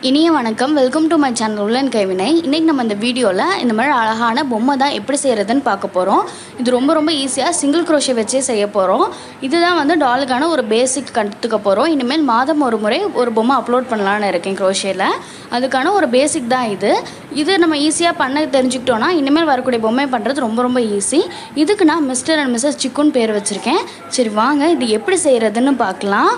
இனிய வணக்கம் welcome to my channel உள்ளன் கைவினை இன்றைக்கி நம்ம இந்த வீடியோவில் இந்த மாதிரி அழகான பொம்மை தான் எப்படி செய்கிறதுன்னு பார்க்க போகிறோம் இது ரொம்ப ரொம்ப ஈஸியாக சிங்கிள் குரோஷே வச்சே செய்ய போகிறோம் இதுதான் வந்து டாலுக்கான ஒரு பேசிக் கற்றுக்க போகிறோம் இனிமேல் மாதம் ஒரு முறை ஒரு பொம்மை அப்லோட் பண்ணலான்னு இருக்கேன் குரோஷேயில் அதுக்கான ஒரு பேசிக் தான் இது இது நம்ம ஈஸியாக பண்ண தெரிஞ்சுக்கிட்டோன்னா இனிமேல் வரக்கூடிய பொம்மை பண்ணுறது ரொம்ப ரொம்ப ஈஸி இதுக்கு நான் மிஸ்டர் அண்ட் மிஸ்ஸஸ் சிக்குன் பேர் வச்சுருக்கேன் சரி வாங்க இது எப்படி செய்கிறதுன்னு பார்க்கலாம்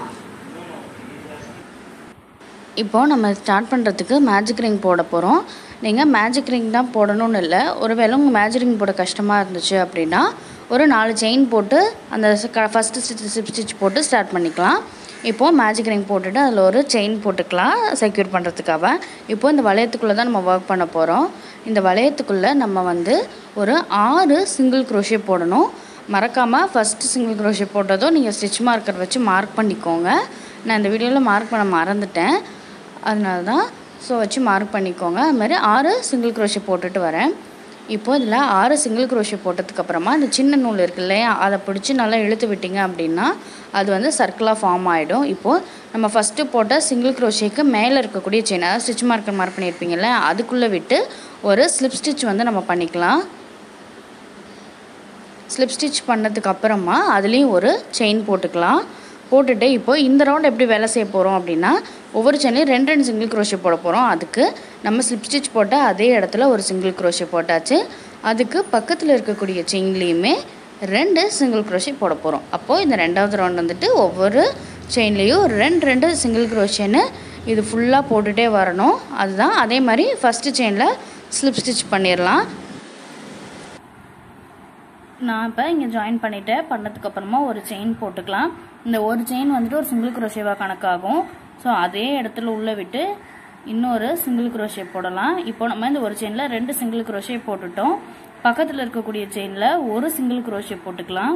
இப்போது நம்ம ஸ்டார்ட் பண்ணுறதுக்கு மேஜிக் ரிங் போட போகிறோம் நீங்கள் மேஜிக் ரிங் தான் போடணும்னு இல்லை ஒருவேளை உங்கள் மேஜிக் ரிங் போட கஷ்டமாக இருந்துச்சு அப்படின்னா ஒரு நாலு செயின் போட்டு அந்த ஃபஸ்ட்டு ஸ்டிச் சிப் ஸ்டிச் போட்டு ஸ்டார்ட் பண்ணிக்கலாம் இப்போது மேஜிக் ரிங் போட்டுட்டு அதில் ஒரு செயின் போட்டுக்கலாம் செக்யூர் பண்ணுறதுக்காக இப்போது இந்த வளையத்துக்குள்ளே தான் நம்ம ஒர்க் பண்ண போகிறோம் இந்த வளையத்துக்குள்ளே நம்ம வந்து ஒரு ஆறு சிங்கிள் குரோஷே போடணும் மறக்காமல் ஃபஸ்ட்டு சிங்கிள் குரோஷே போட்டதும் நீங்கள் ஸ்டிச் மார்க்கர் வச்சு மார்க் பண்ணிக்கோங்க நான் இந்த வீடியோவில் மார்க் பண்ண மறந்துட்டேன் அதனால தான் ஸோ வச்சு மார்க் பண்ணிக்கோங்க அது மாதிரி ஆறு சிங்கிள் குரோஷே போட்டுட்டு வரேன் இப்போ இதில் ஆறு சிங்கிள் குரோஷே போட்டதுக்கப்புறமா இந்த சின்ன நூல் இருக்கு இல்லையா அதை பிடிச்சி நல்லா இழுத்து விட்டிங்க அப்படின்னா அது வந்து சர்க்கிளாக ஃபார்ம் ஆகிடும் இப்போது நம்ம ஃபஸ்ட்டு போட்ட சிங்கிள் குரோஷேக்கு மேலே இருக்கக்கூடிய செயின் அதாவது ஸ்டிச் மார்க்கர் மார்க் பண்ணியிருப்பீங்கல்ல அதுக்குள்ளே விட்டு ஒரு ஸ்லிப் ஸ்டிச் வந்து நம்ம பண்ணிக்கலாம் ஸ்லிப் ஸ்டிச் பண்ணதுக்கு அப்புறமா அதுலேயும் ஒரு செயின் போட்டுக்கலாம் போட்டுட்டு இப்போ இந்த ரவுண்ட் எப்படி வேலை செய்ய போகிறோம் அப்படின்னா ஒவ்வொரு செயின்லையும் ரெண்டு ரெண்டு சிங்கிள் குரோஷே போட போகிறோம் அதுக்கு நம்ம ஸ்லிப் ஸ்டிச் போட்ட அதே இடத்துல ஒரு சிங்கிள் குரோஷே போட்டாச்சு அதுக்கு பக்கத்தில் இருக்கக்கூடிய செயின்லேயுமே ரெண்டு சிங்கிள் குரோஷே போட போகிறோம் அப்போது இந்த ரெண்டாவது ரவுண்ட் வந்துட்டு ஒவ்வொரு செயின்லேயும் ரெண்டு ரெண்டு சிங்கிள் குரோஷேன்னு இது ஃபுல்லாக போட்டுகிட்டே வரணும் அதுதான் அதே மாதிரி ஃபஸ்ட்டு செயினில் ஸ்லிப் ஸ்டிச் பண்ணிடலாம் நான் இப்போ இங்கே ஜாயின் பண்ணிவிட்டேன் பண்ணதுக்கப்புறமா ஒரு செயின் போட்டுக்கலாம் இந்த ஒரு செயின் வந்துட்டு ஒரு சிங்கிள் குரோஷேவாக கணக்காகும் ஸோ அதே இடத்துல உள்ளே விட்டு இன்னொரு சிங்கிள் குரோஷே போடலாம் இப்போ நம்ம இந்த ஒரு செயினில் ரெண்டு சிங்கிள் குரோஷே போட்டுட்டோம் பக்கத்தில் இருக்கக்கூடிய செயினில் ஒரு சிங்கிள் குரோஷே போட்டுக்கலாம்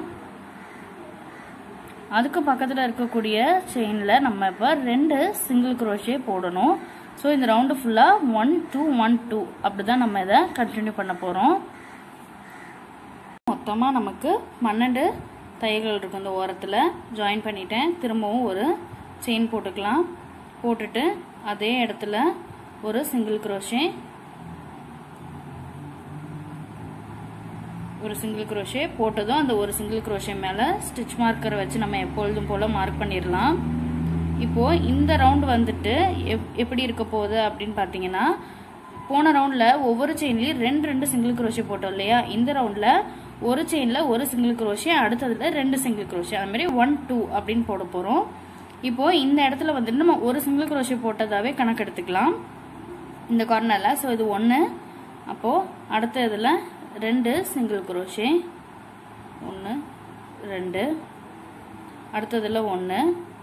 அதுக்கு பக்கத்தில் இருக்கக்கூடிய செயினில் நம்ம இப்போ ரெண்டு சிங்கிள் குரோஷே போடணும் ஸோ இந்த ரவுண்டு ஃபுல்லாக ஒன் டூ ஒன் டூ அப்படி தான் நம்ம இதை கண்டினியூ பண்ண போகிறோம் மொத்தமாக நமக்கு பன்னெண்டு தையல்கள் இருக்கும் இந்த ஓரத்தில் ஜாயின் பண்ணிட்டேன் திரும்பவும் ஒரு செயின் போட்டுக்கலாம் போட்டுட்டு அதே இடத்துல ஒரு சிங்கிள் குரோஷே ஒரு சிங்கிள் குரோஷே போட்டதும் அந்த ஒரு சிங்கிள் குரோஷே மேலே ஸ்டிச் மார்க்கரை வச்சு நம்ம எப்பொழுதும் போல் மார்க் பண்ணிடலாம் இப்போது இந்த ரவுண்டு வந்துட்டு எப் எப்படி இருக்க போகுது அப்படின்னு பார்த்தீங்கன்னா போன ரவுண்டில் ஒவ்வொரு செயின்லேயும் ரெண்டு ரெண்டு சிங்கிள் குரோஷே போட்டோம் இல்லையா இந்த ரவுண்டில் ஒரு செயினில் ஒரு சிங்கிள் குரோஷே அடுத்ததில் ரெண்டு சிங்கிள் குரோஷே அது மாதிரி ஒன் டூ அப்படின்னு போட போகிறோம் இப்போது இந்த இடத்துல வந்துட்டு நம்ம ஒரு சிங்கிள் குரோஷே போட்டதாகவே கணக்கு எடுத்துக்கலாம் இந்த கார்னரில் ஸோ இது ஒன்று அப்போது அடுத்த இதில் ரெண்டு சிங்கிள் குரோஷே ஒன்று ரெண்டு அடுத்ததில் ஒன்று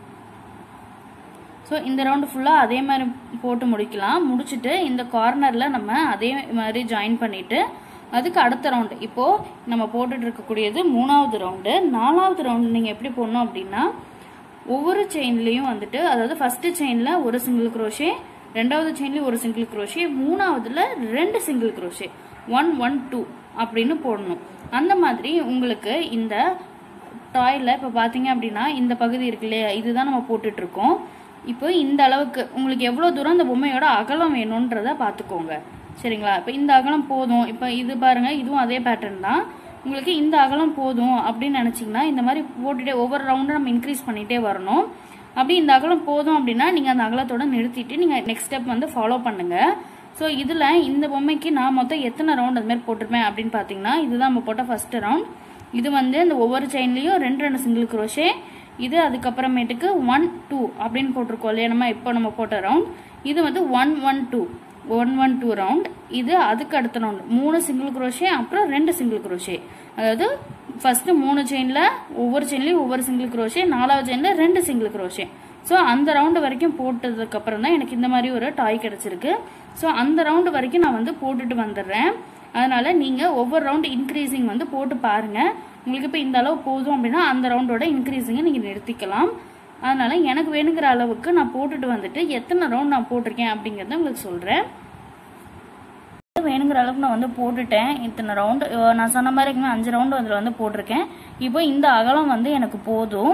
ஸோ இந்த ரவுண்டு ஃபுல்லாக அதே மாதிரி போட்டு முடிக்கலாம் முடிச்சுட்டு இந்த கார்னரில் நம்ம அதே மாதிரி ஜாயின் பண்ணிவிட்டு அதுக்கு அடுத்த ரவுண்டு இப்போது நம்ம போட்டுட்டு இருக்கக்கூடியது மூணாவது ரவுண்டு நாலாவது ரவுண்டு நீங்கள் எப்படி போடணும் அப்படின்னா ஒவ்வொரு செயின்லேயும் வந்துட்டு அதாவது ஃபஸ்ட்டு செயினில் ஒரு சிங்கிள் குரோஷே ரெண்டாவது செயின்லேயும் ஒரு சிங்கிள் குரோஷே மூணாவதுல ரெண்டு single crochet one one two அப்படின்னு போடணும் அந்த மாதிரி உங்களுக்கு இந்த டாயில் இப்போ பார்த்தீங்க அப்படின்னா இந்த பகுதி இருக்கு இல்லையா இதுதான் நம்ம போட்டுட்ருக்கோம் இப்போ இந்த அளவுக்கு உங்களுக்கு எவ்வளோ தூரம் அந்த பொம்மையோட அகலம் வேணுன்றத பார்த்துக்கோங்க சரிங்களா இப்போ இந்த அகலம் போதும் இப்போ இது பாருங்க இதுவும் அதே பேட்டர்ன் தான் உங்களுக்கு இந்த அகலம் போதும் அப்படின்னு நினச்சிங்கன்னா இந்த மாதிரி போட்டுட்டே ஒவ்வொரு ரவுண்டும் நம்ம இன்க்ரீஸ் பண்ணிகிட்டே வரணும் அப்படி இந்த அகலம் போதும் அப்படின்னா நீங்கள் அந்த அகலத்தோட நிறுத்திட்டு நீங்கள் நெக்ஸ்ட் ஸ்டெப் வந்து ஃபாலோ பண்ணுங்கள் ஸோ இதில் இந்த பொம்மைக்கு நான் மொத்தம் எத்தனை ரவுண்ட் அது மாதிரி போட்டிருப்பேன் அப்படின்னு பார்த்தீங்கன்னா இதுதான் நம்ம போட்ட ஃபர்ஸ்ட் ரவுண்ட் இது வந்து இந்த ஒவ்வொரு செயின்லேயும் ரெண்டு ரெண்டு சிங்கிள் குரோஷே இது அதுக்கப்புறமேட்டுக்கு ஒன் டூ அப்படின்னு போட்டிருக்கோம் இல்லையா நம்ம இப்போ நம்ம போட்ட ரவுண்ட் இது வந்து one one two one one two round இது அதுக்கு அடுத்த ரவுண்ட் மூணு சிங்கிள் குரோஷே அப்புறம் ரெண்டு சிங்கிள் குரோஷே அதாவது ஃபர்ஸ்ட் மூணு செயினில் ஒவ்வொரு செயின்லையும் ஒவ்வொரு சிங்கிள் குரோஷே நாலாவது செயினில் ரெண்டு சிங்கிள் குரோஷே ஸோ அந்த ரவுண்டு வரைக்கும் போட்டதுக்கு அப்புறம் தான் எனக்கு இந்த மாதிரி ஒரு டாய் கிடைச்சிருக்கு ஸோ அந்த ரவுண்டு வரைக்கும் நான் வந்து போட்டுட்டு வந்துடுறேன் அதனால நீங்கள் ஒவ்வொரு ரவுண்டு இன்க்ரீசிங் வந்து போட்டு பாருங்க உங்களுக்கு இப்போ இந்த அளவு போதும் அப்படின்னா அந்த ரவுண்டோட இன்க்ரீசிங்கை நீங்கள் நிறுத்திக்கலாம் அதனால எனக்கு வேணுங்கிற அளவுக்கு நான் போட்டுட்டு வந்துட்டு எத்தனை ரவுண்ட் நான் போட்டிருக்கேன் அப்படிங்கிறத உங்களுக்கு சொல்கிறேன் வேணுங்கிற அளவுக்கு நான் வந்து போட்டுட்டேன் இத்தனை ரவுண்டு நான் சொன்ன மாதிரி அஞ்சு ரவுண்டு அதில் வந்து போட்டிருக்கேன் இப்போ இந்த அகலம் வந்து எனக்கு போதும்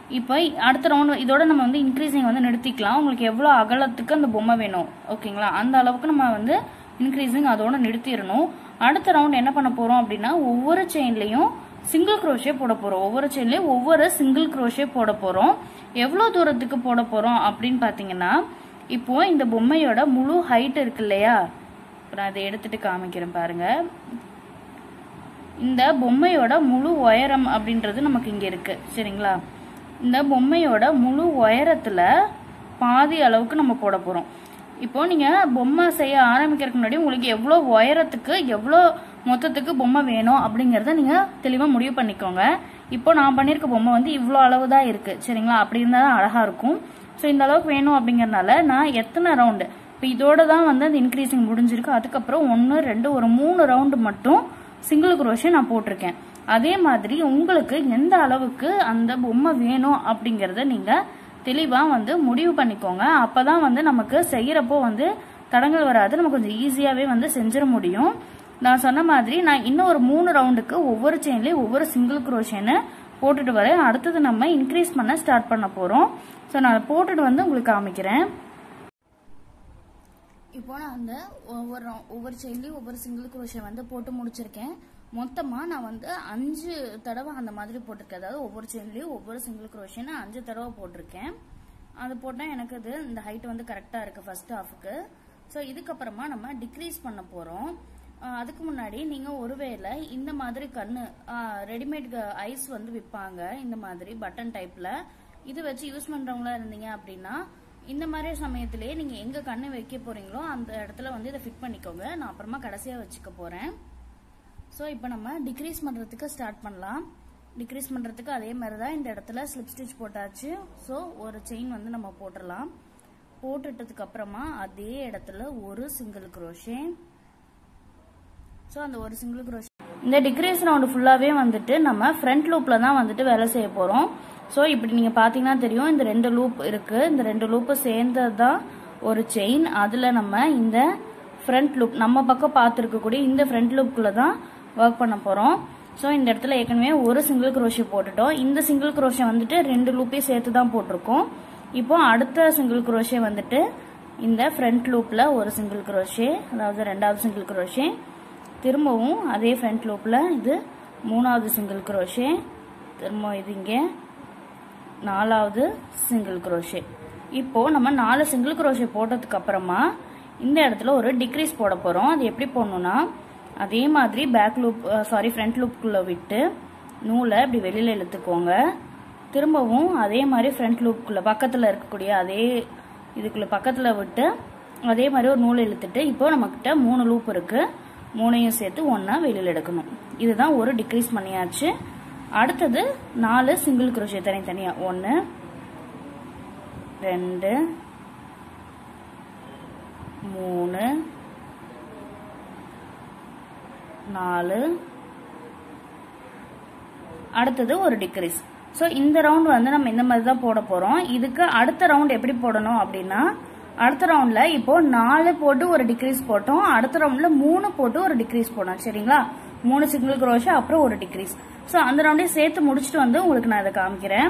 இப்போ அடுத்த ரவுண்ட் இதோட நம்ம வந்து இன்க்ரீசிங் வந்து நிறுத்திக்கலாம் உங்களுக்கு எவ்வளோ அகலத்துக்கு அந்த பொம்மை வேணும் ஓகேங்களா அந்த அளவுக்கு நம்ம வந்து இன்க்ரீசிங் அதோட நிறுத்திடணும் அடுத்த ரவுண்ட் என்ன பண்ண போறோம் அப்படின்னா ஒவ்வொரு செயின்லையும் சிங்கிள் குரோஷே போட போறோம் ஒவ்வொரு செயின்லையும் ஒவ்வொரு சிங்கிள் குரோஷே போட போறோம் எவ்வளோ தூரத்துக்கு போட போறோம் அப்படின்னு பார்த்தீங்கன்னா இப்போ இந்த பொம்மையோட முழு ஹைட் இருக்கு இல்லையா இப்போ நான் அதை எடுத்துட்டு காமிக்கிறேன் பாருங்க இந்த பொம்மையோட முழு உயரம் அப்படின்றது நமக்கு இங்க இருக்கு சரிங்களா இந்த பொம்மையோட முழு உயரத்துல பாதி அளவுக்கு நம்ம போட போறோம் இப்போ நீங்க பொம்மை செய்ய ஆரம்பிக்கிறதுக்கு முன்னாடி உங்களுக்கு எவ்வளோ உயரத்துக்கு எவ்வளோ மொத்தத்துக்கு பொம்மை வேணும் அப்படிங்கறத நீங்க தெளிவா முடிவு பண்ணிக்கோங்க இப்போ நான் பண்ணியிருக்க பொம்மை வந்து இவ்வளோ அளவு தான் இருக்கு சரிங்களா அப்படி இருந்தால் தான் அழகா இருக்கும் ஸோ இந்த அளவுக்கு வேணும் அப்படிங்கறதுனால நான் எத்தனை ரவுண்டு இப்போ இதோட தான் வந்து அந்த இன்க்ரீசிங் முடிஞ்சிருக்கு அதுக்கப்புறம் ஒன்று ரெண்டு ஒரு மூணு ரவுண்டு மட்டும் சிங்கிள் குரோஷே நான் போட்டிருக்கேன் அதே மாதிரி உங்களுக்கு எந்த அளவுக்கு அந்த பொம்மை வேணும் அப்படிங்கறத நீங்க தெளிவா வந்து முடிவு பண்ணிக்கோங்க அப்பதான் வந்து நமக்கு செய்யறப்போ வந்து தடங்கள் வராது நம்ம கொஞ்சம் ஈஸியாவே வந்து செஞ்சிட முடியும் நான் சொன்ன மாதிரி நான் இன்னும் ஒரு மூணு ரவுண்டுக்கு ஒவ்வொரு செயின்லயும் ஒவ்வொரு சிங்கிள் குரோஷேன்னு போட்டுட்டு வரேன் அடுத்தது நம்ம இன்க்ரீஸ் பண்ண ஸ்டார்ட் பண்ண போறோம் ஸோ நான் அதை போட்டுட்டு வந்து உங்களுக்கு காமிக்கிறேன் இப்போ நான் அந்த ஒவ்வொரு round- ஒவ்வொரு செயின்லையும் ஒவ்வொரு சிங்கிள் குரோஷே வந்து போட்டு முடிச்சிருக்கேன் மொத்தமா நான் வந்து அஞ்சு தடவை அந்த மாதிரி போட்டிருக்கேன் அதாவது ஒவ்வொரு செயின்லையும் ஒவ்வொரு சிங்கிள் குரோஷே நான் அஞ்சு தடவை போட்டிருக்கேன் அது போட்டால் எனக்கு அது இந்த ஹைட் வந்து கரெக்டாக இருக்கு ஃபர்ஸ்ட் ஹாஃபுக்கு ஸோ இதுக்கப்புறமா நம்ம டிக்ரீஸ் பண்ண போகிறோம் அதுக்கு முன்னாடி நீங்கள் ஒருவேளை இந்த மாதிரி கண்ணு ரெடிமேட் ஐஸ் வந்து விற்பாங்க இந்த மாதிரி பட்டன் டைப்பில் இது வச்சு யூஸ் பண்ணுறவங்களா இருந்தீங்க அப்படின்னா இந்த மாதிரி சமயத்திலேயே நீங்கள் எங்கே கண்ணு வைக்க போறீங்களோ அந்த இடத்துல வந்து இதை ஃபிட் பண்ணிக்கோங்க நான் அப்புறமா கடைசியாக வச்சுக்க போகிறேன் ஸோ இப்போ நம்ம டிக்ரீஸ் பண்ணுறதுக்கு ஸ்டார்ட் பண்ணலாம் டிக்ரீஸ் பண்ணுறதுக்கு அதே மாதிரி தான் இந்த இடத்துல ஸ்லிப் ஸ்டிச் போட்டாச்சு ஸோ ஒரு செயின் வந்து நம்ம போட்டுடலாம் போட்டுட்டதுக்கு அப்புறமா அதே இடத்துல ஒரு சிங்கிள் குரோஷே ஸோ அந்த ஒரு சிங்கிள் குரோஷே இந்த டிக்ரீஸ் ரவுண்டு ஃபுல்லாகவே வந்துட்டு நம்ம ஃப்ரண்ட் லூப்பில் தான் வந்துட்டு வேலை செய்ய போகிறோம் ஸோ இப்படி நீங்கள் பார்த்தீங்கன்னா தெரியும் இந்த ரெண்டு லூப் இருக்குது இந்த ரெண்டு லூப்பு சேர்ந்தது தான் ஒரு செயின் அதில் நம்ம இந்த ஃப்ரண்ட் லூப் நம்ம பக்கம் பார்த்துருக்கக்கூடிய இந்த ஃப்ரண்ட் லூப்புக்குள்ளே தான் ஒர்க் பண்ண போகிறோம் ஸோ இந்த இடத்துல ஏற்கனவே ஒரு சிங்கிள் குரோஷே போட்டுட்டோம் இந்த சிங்கிள் குரோஷே வந்துட்டு ரெண்டு லூப்பையும் சேர்த்து தான் போட்டிருக்கோம் இப்போ அடுத்த சிங்கிள் குரோஷே வந்துட்டு இந்த ஃப்ரண்ட் லூப்பில் ஒரு சிங்கிள் குரோஷே அதாவது ரெண்டாவது சிங்கிள் குரோஷே திரும்பவும் அதே ஃப்ரண்ட் லூப்பில் இது மூணாவது சிங்கிள் குரோஷே திரும்ப இது இங்கே நாலாவது சிங்கிள் குரோஷே இப்போ நம்ம நாலு சிங்கிள் குரோஷே போட்டதுக்கு அப்புறமா இந்த இடத்துல ஒரு டிக்ரீஸ் போட போறோம் அது எப்படி போடணும்னா அதே மாதிரி பேக் லூப் சாரி ஃப்ரண்ட் லூப்புக்குள்ள விட்டு நூலை இப்படி வெளியில இழுத்துக்கோங்க திரும்பவும் அதே மாதிரி ஃப்ரண்ட் லூப்புக்குள்ள பக்கத்துல இருக்கக்கூடிய அதே இதுக்குள்ள பக்கத்துல விட்டு அதே மாதிரி ஒரு நூலை இழுத்துட்டு இப்போ நம்மக்கிட்ட மூணு லூப் இருக்கு மூணையும் சேர்த்து ஒண்ணா வெளியில எடுக்கணும் இதுதான் ஒரு டிக்ரீஸ் பண்ணியாச்சு அடுத்தது நாலு சிங்கிள் குரோஷே தனித்தனியா ஒன்று ரெண்டு மூணு நாலு அடுத்தது ஒரு டிக்ரீஸ் ஸோ இந்த ரவுண்ட் வந்து நம்ம இந்த மாதிரி தான் போட போறோம் இதுக்கு அடுத்த ரவுண்ட் எப்படி போடணும் அப்படின்னா அடுத்த ரவுண்ட்ல இப்போ நாலு போட்டு ஒரு டிக்ரீஸ் போட்டோம் அடுத்த ரவுண்ட்ல மூணு போட்டு ஒரு டிக்ரீஸ் போடணும் சரிங்களா மூணு சிங்கிள் குரோஷா அப்புறம் ஒரு டிக்ரீஸ் ஸோ அந்த ரவுண்டையும் சேர்த்து முடிச்சுட்டு வந்து உங்களுக்கு நான் இதை காமிக்கிறேன்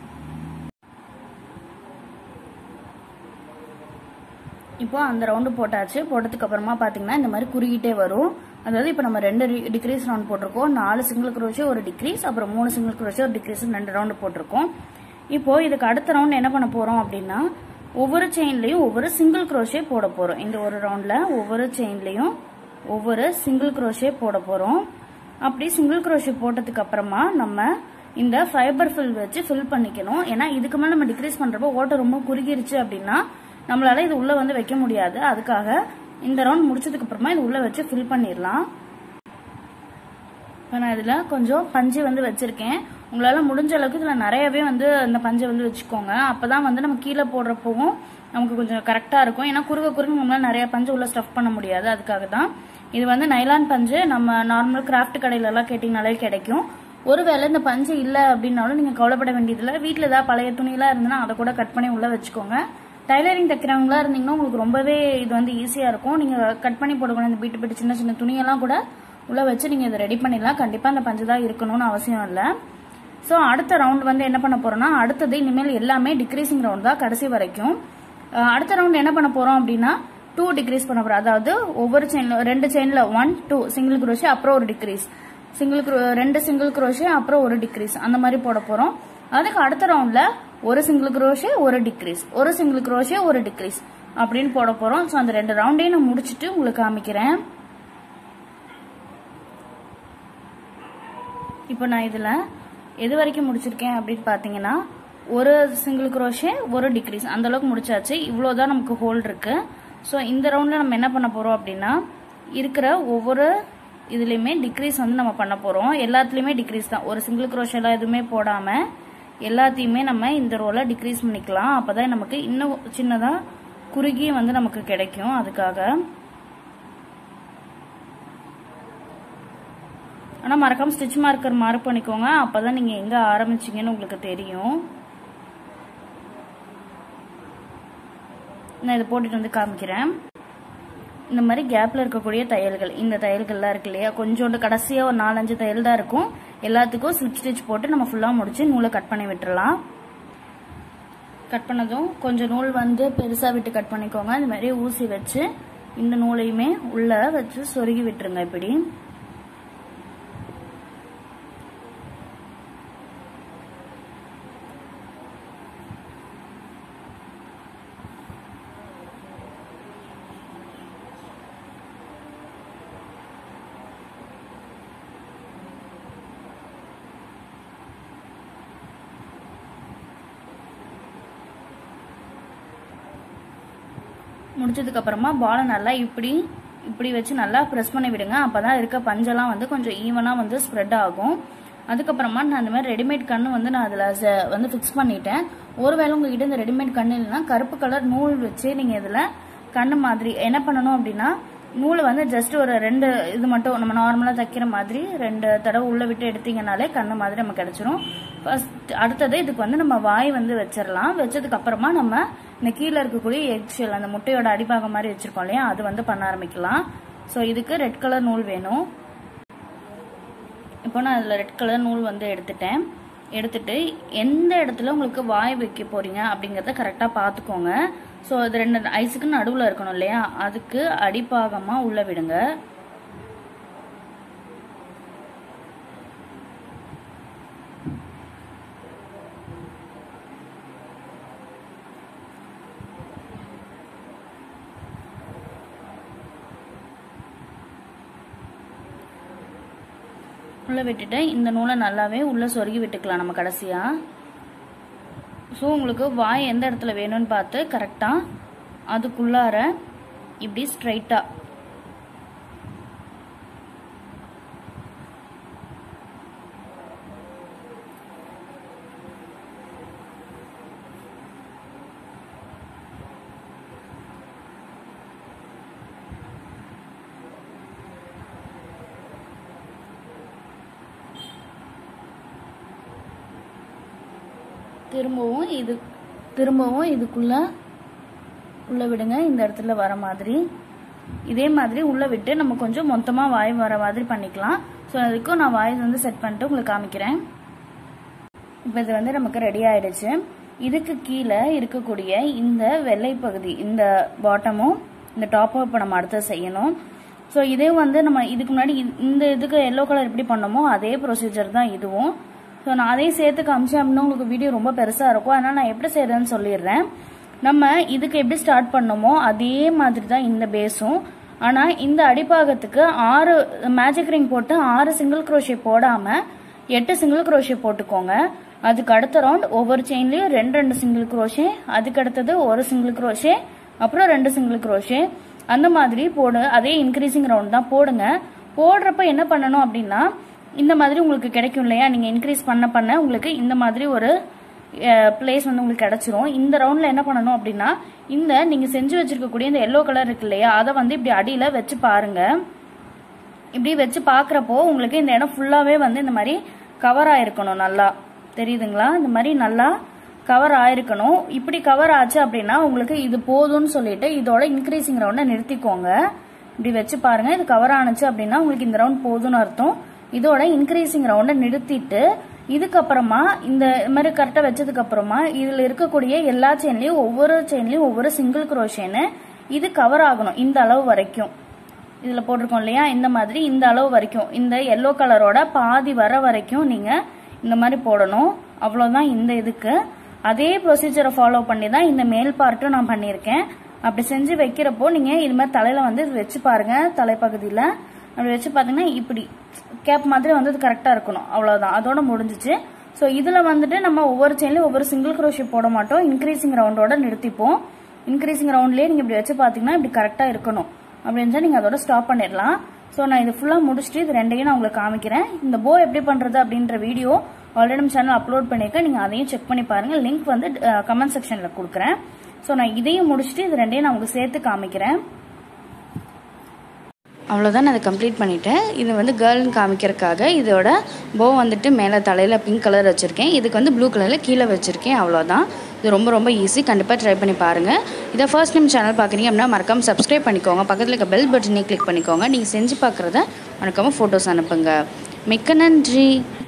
இப்போ அந்த ரவுண்டு போட்டாச்சு போட்டதுக்கு அப்புறமா பாத்தீங்கன்னா இந்த மாதிரி குறுகிட்டே வரும் அதாவது இப்போ நம்ம ரெண்டு டிக்ரீஸ் ரவுண்ட் போட்டிருக்கோம் நாலு சிங்கிள் குரோஷே ஒரு டிக்ரீஸ் அப்புறம் மூணு சிங்கிள் குரோஷே ஒரு டிக்ரீஸ் ரெண்டு ரவுண்டு போட்டிருக்கோம் இப்போ இதுக்கு அடுத்த ரவுண்ட் என்ன பண்ண போறோம் அப்படின்னா ஒவ்வொரு செயின்லயும் ஒவ்வொரு சிங்கிள் குரோஷே போட போறோம் இந்த ஒரு ரவுண்ட்ல ஒவ்வொரு செயின்லயும் ஒவ்வொரு சிங்கிள் குரோஷே போட போறோம் அப்படி சிங்கிள் குரோஷே போட்டதுக்கு அப்புறமா நம்ம இந்த ஃபைபர் ஃபில் வச்சு ஃபில் பண்ணிக்கணும் ஏன்னா இதுக்கு மேல நம்ம டிக்ரீஸ் பண்றப்போ ஓட்டை ரொம்ப குறுகிருச்சு அப்படின்னா நம்மளால இது உள்ள வந்து வைக்க முடியாது அதுக்காக இந்த ரவுண்ட் முடிச்சதுக்கு அப்புறமா இது உள்ள வச்சு ஃபில் பண்ணிடலாம் இப்போ நான் இதில் கொஞ்சம் பஞ்சு வந்து வச்சிருக்கேன் உங்களால் முடிஞ்ச அளவுக்கு இதில் நிறையவே வந்து அந்த பஞ்சை வந்து வச்சுக்கோங்க அப்போ தான் வந்து நம்ம கீழே போடுறப்பவும் நமக்கு கொஞ்சம் கரெக்டாக இருக்கும் ஏன்னா குறுக குறுக நம்மளால நிறைய பஞ்சு உள்ள ஸ்டஃப் பண்ண முடியாது அதுக்காக தான் இது வந்து நைலான் பஞ்சு நம்ம நார்மல் கிராஃப்ட் கடையிலலாம் கேட்டிங்கனாலே கிடைக்கும் ஒருவேளை இந்த பஞ்சு இல்லை அப்படின்னாலும் நீங்கள் கவலைப்பட வேண்டியதில்லை வீட்டில் ஏதாவது பழைய துணியெல்லாம் இருந்ததுன்னா அதை கூட கட் பண்ணி உள்ளே வச்சுக்கோங்க டைலரிங் தைக்கிறவங்களா இருந்தீங்கன்னா உங்களுக்கு ரொம்பவே இது வந்து ஈஸியாக இருக்கும் நீங்கள் கட் பண்ணி போடக்கூடாது இந்த பீட்டு பீட்டு சின்ன சின்ன துணியெல்லாம் கூட உள்ளே வச்சு நீங்கள் இதை ரெடி பண்ணிடலாம் கண்டிப்பாக அந்த பஞ்சு தான் இருக்கணும்னு அவசியம் இல்லை ஸோ அடுத்த ரவுண்ட் வந்து என்ன பண்ண போறோம்னா அடுத்தது இனிமேல் எல்லாமே டிக்ரீசிங் ரவுண்ட் தான் கடைசி வரைக்கும் அஹ் அடுத்த ரவுண்ட் என்ன பண்ண போறோம் அப்படின்னா டூ டிக்ரீஸ் பண்ண போறோம் அதாவது ஒவ்வொரு செயின்ல ரெண்டு செயின்ல ஒன் டூ சிங்கிள் குரோஷே அப்புறம் ஒரு டிக்ரீஸ் சிங்கிள் ரெண்டு சிங்கிள் குரோஷே அப்புறம் ஒரு டிக்ரீஸ் அந்த மாதிரி போட போறோம் அதுக்கு அடுத்த ரவுண்ட்ல ஒரு சிங்கிள் குரோஷே ஒரு டிக்ரீஸ் ஒரு சிங்கிள் குரோஷே ஒரு டிக்ரீஸ் அப்படின்னு போட போறோம் ஸோ அந்த ரெண்டு ரவுண்டையும் நான் முடிச்சுட்டு உங்களுக்கு காமிக்கிறேன் இப்போ நான் இதுல எது வரைக்கும் முடிச்சிருக்கேன் அப்படின்னு பாத்தீங்கன்னா ஒரு சிங்கிள் குரோஷே ஒரு டிக்ரீஸ் அந்த அளவுக்கு முடிச்சாச்சு இவ்வளவுதான் நமக்கு ஹோல் இருக்கு ஸோ இந்த ரவுண்ட்ல நம்ம என்ன பண்ண போறோம் அப்படின்னா இருக்கிற ஒவ்வொரு இதுலயுமே டிக்ரீஸ் வந்து நம்ம பண்ண போறோம் எல்லாத்துலயுமே டிக்ரீஸ் தான் ஒரு சிங்கிள் குரோஷ் எல்லாம் எதுவுமே போடாம எல்லாத்தையுமே நம்ம இந்த ரோல டிக்ரீஸ் பண்ணிக்கலாம் அப்பதான் நமக்கு இன்னும் சின்னதா குறுகி வந்து நமக்கு கிடைக்கும் அதுக்காக ஆனா மறக்காம ஸ்டிச் மார்க்கர் மார்க் பண்ணிக்கோங்க அப்பதான் நீங்க எங்க ஆரம்பிச்சீங்கன்னு உங்களுக்கு தெரியும் நான் இதை போட்டுட்டு வந்து காமிக்கிறேன் இந்த மாதிரி கேப்ல இருக்கக்கூடிய தையல்கள் இந்த தையல்கள்லாம் இருக்கு இல்லையா கொஞ்சோண்டு கடைசியா ஒரு நாலஞ்சு தையல் தான் இருக்கும் எல்லாத்துக்கும் ஸ்லிப் ஸ்டிச் போட்டு நம்ம ஃபுல்லா முடிச்சு நூலை கட் பண்ணி விட்டுறலாம் கட் பண்ணதும் கொஞ்சம் நூல் வந்து பெருசா விட்டு கட் பண்ணிக்கோங்க இந்த மாதிரி ஊசி வச்சு இந்த நூலையுமே உள்ள வச்சு சொருகி விட்டுருங்க இப்படி முடிச்சதுக்கு அப்புறமா பாலை நல்லா இப்படி இப்படி வச்சு நல்லா ப்ரெஸ் பண்ணி விடுங்க அப்பதான் இருக்க பஞ்செல்லாம் வந்து கொஞ்சம் ஈவனா வந்து ஸ்ப்ரெட் ஆகும் அதுக்கப்புறமா நான் இந்த மாதிரி ரெடிமேட் கண்ணு வந்து நான் அதில் வந்து ஃபிக்ஸ் பண்ணிட்டேன் ஒருவேளை உங்ககிட்ட இந்த ரெடிமேட் கண்ணு இல்லைன்னா கருப்பு கலர் நூல் வச்சு நீங்கள் இதில் கண்ணு மாதிரி என்ன பண்ணணும் அப்படின்னா நூலை வந்து ஜஸ்ட் ஒரு ரெண்டு இது மட்டும் நம்ம நார்மலாக தைக்கிற மாதிரி ரெண்டு தடவை உள்ள விட்டு எடுத்தீங்கனாலே கண்ணு மாதிரி நம்ம கிடைச்சிரும் ஃபர்ஸ்ட் அடுத்தது இதுக்கு வந்து நம்ம வாய் வந்து வச்சிடலாம் வச்சதுக்கு அப்புறமா நம்ம இந்த கீழே இருக்கக்கூடிய எக் ஷெல் அந்த முட்டையோட அடிபாகம் மாதிரி வச்சிருக்கோம் இல்லையா அது வந்து பண்ண ஆரம்பிக்கலாம் ஸோ இதுக்கு ரெட் கலர் நூல் வேணும் இப்போ நான் அதில் ரெட் கலர் நூல் வந்து எடுத்துட்டேன் எடுத்துட்டு எந்த இடத்துல உங்களுக்கு வாய் வைக்க போறீங்க அப்படிங்கறத கரெக்டா பாத்துக்கோங்க ஸோ அது ரெண்டு ஐஸுக்கு நடுவில் இருக்கணும் இல்லையா அதுக்கு அடிப்பாகமா உள்ள விடுங்க உள்ள விட்டுட்டு இந்த நூலை நல்லாவே உள்ள சொருகி விட்டுக்கலாம் நம்ம கடைசியா ஸோ உங்களுக்கு வாய் எந்த இடத்துல வேணும்னு பார்த்து கரெக்டாக அதுக்குள்ளார இப்படி ஸ்ட்ரைட்டாக திரும்பவும் இது திரும்பவும் இதுக்குள்ள உள்ள விடுங்க இந்த இடத்துல வர மாதிரி இதே மாதிரி உள்ள விட்டு நம்ம கொஞ்சம் மொத்தமா வாய் வர மாதிரி பண்ணிக்கலாம் ஸோ அதுக்கும் நான் வாய் வந்து செட் பண்ணிட்டு உங்களுக்கு காமிக்கிறேன் இப்போ இது வந்து நமக்கு ரெடி ஆயிடுச்சு இதுக்கு கீழே இருக்கக்கூடிய இந்த வெள்ளை பகுதி இந்த பாட்டமும் இந்த டாப்பும் இப்போ நம்ம அடுத்து செய்யணும் ஸோ இதே வந்து நம்ம இதுக்கு முன்னாடி இந்த- இந்த இதுக்கு எல்லோ கலர் எப்படி பண்ணோமோ அதே ப்ரொசீஜர் தான் இதுவும் ஸோ நான் அதையும் சேர்த்து காமிச்சேன் அப்படின்னா உங்களுக்கு வீடியோ ரொம்ப பெருசாக இருக்கும் அதனால் நான் எப்படி செய்யறேன்னு சொல்லிடுறேன் நம்ம இதுக்கு எப்படி ஸ்டார்ட் பண்ணோமோ அதே மாதிரி தான் இந்த பேஸும் ஆனால் இந்த அடிப்பாகத்துக்கு ஆறு மேஜிக் ரிங் போட்டு ஆறு சிங்கிள் crochet போடாமல் எட்டு சிங்கிள் crochet போட்டுக்கோங்க அதுக்கு அடுத்த ரவுண்ட் ஒவ்வொரு செயின்லயும் ரெண்டு ரெண்டு சிங்கிள் crochet அதுக்கு அடுத்தது ஒரு சிங்கிள் crochet அப்புறம் ரெண்டு சிங்கிள் crochet அந்த மாதிரி போடு அதே இன்க்ரீசிங் ரவுண்ட் தான் போடுங்க போடுறப்ப என்ன பண்ணணும் அப்படின்னா இந்த மாதிரி உங்களுக்கு கிடைக்கும் இல்லையா நீங்க இன்க்ரீஸ் பண்ண பண்ண உங்களுக்கு இந்த மாதிரி ஒரு பிளேஸ் வந்து உங்களுக்கு கிடைச்சிரும் இந்த ரவுண்ட்ல என்ன பண்ணணும் அப்படின்னா இந்த நீங்க செஞ்சு வச்சிருக்கக்கூடிய இந்த எல்லோ கலர் இருக்கு இல்லையா அதை வந்து இப்படி அடியில வச்சு பாருங்க இப்படி வச்சு பார்க்குறப்போ உங்களுக்கு இந்த இடம் ஃபுல்லாகவே வந்து இந்த மாதிரி கவர் ஆயிருக்கணும் நல்லா தெரியுதுங்களா இந்த மாதிரி நல்லா கவர் ஆயிருக்கணும் இப்படி கவர் ஆச்சு அப்படின்னா உங்களுக்கு இது போதும்னு சொல்லிட்டு இதோட இன்க்ரீசிங் ரவுண்டை நிறுத்திக்கோங்க இப்படி வச்சு பாருங்க இது கவர் ஆனுச்சு அப்படின்னா உங்களுக்கு இந்த ரவுண்ட் போதும்னு அர்த்தம் இதோட இன்க்ரீசிங் ரவுண்டை நிறுத்திட்டு இதுக்கப்புறமா இந்த மாதிரி கரெக்டாக வச்சதுக்கப்புறமா இதில் இருக்கக்கூடிய எல்லா செயின்லையும் ஒவ்வொரு செயின்லையும் ஒவ்வொரு சிங்கிள் குரோஷேன்னு இது கவர் ஆகணும் இந்த அளவு வரைக்கும் இதில் போட்டிருக்கோம் இல்லையா இந்த மாதிரி இந்த அளவு வரைக்கும் இந்த எல்லோ கலரோட பாதி வர வரைக்கும் நீங்கள் இந்த மாதிரி போடணும் அவ்வளோதான் இந்த இதுக்கு அதே ப்ரொசீஜரை ஃபாலோ பண்ணி தான் இந்த மேல் பார்ட்டும் நான் பண்ணியிருக்கேன் அப்படி செஞ்சு வைக்கிறப்போ நீங்கள் இது மாதிரி தலையில் வந்து இது வச்சு பாருங்கள் தலைப்பகுதியில் அப்படி வச்சு பார்த்தீங்கன்னா இப்படி கேப் மாதிரி வந்து அது கரெக்டாக இருக்கணும் அவ்வளோதான் அதோட முடிஞ்சிச்சு ஸோ இதில் வந்துட்டு நம்ம ஒவ்வொரு செயின்லையும் ஒவ்வொரு சிங்கிள் குரோஷி போட மாட்டோம் இன்க்ரீசிங் ரவுண்டோட நிறுத்திப்போம் இன்க்ரீசிங் ரவுண்ட்லேயே நீங்கள் இப்படி வச்சு பார்த்தீங்கன்னா இப்படி கரெக்டாக இருக்கணும் அப்படின்னு சொல்லி நீங்கள் அதோட ஸ்டாப் பண்ணிடலாம் ஸோ நான் இது ஃபுல்லாக முடிச்சுட்டு இது ரெண்டையும் நான் உங்களுக்கு காமிக்கிறேன் இந்த போ எப்படி பண்ணுறது அப்படின்ற வீடியோ ஆல்ரெடி நம்ம சேனல் அப்லோட் பண்ணியிருக்கேன் நீங்கள் அதையும் செக் பண்ணி பாருங்கள் லிங்க் வந்து கமெண்ட் செக்ஷனில் கொடுக்குறேன் ஸோ நான் இதையும் முடிச்சுட்டு இது ரெண்டையும் நான் உங்களுக்கு சேர்த்து காமிக்கிறேன் அவ்வளோதான் நான் அதை கம்ப்ளீட் பண்ணிட்டேன் இது வந்து கேர்ள்னு காமிக்கிறதுக்காக இதோட போ வந்துட்டு மேலே தலையில் பிங்க் கலர் வச்சுருக்கேன் இதுக்கு வந்து ப்ளூ கலரில் கீழே வச்சுருக்கேன் அவ்வளோதான் இது ரொம்ப ரொம்ப ஈஸி கண்டிப்பாக ட்ரை பண்ணி பாருங்கள் இதை ஃபர்ஸ்ட் டைம் சேனல் பார்க்குறீங்க அப்படின்னா மறக்காமல் சப்ஸ்கிரைப் பண்ணிக்கோங்க பக்கத்தில் இருக்க பெல் பட்டனையும் கிளிக் பண்ணிக்கோங்க நீங்கள் செஞ்சு பார்க்குறத மறக்காமல் ஃபோட்டோஸ் அனுப்புங்க மிக்க நன்றி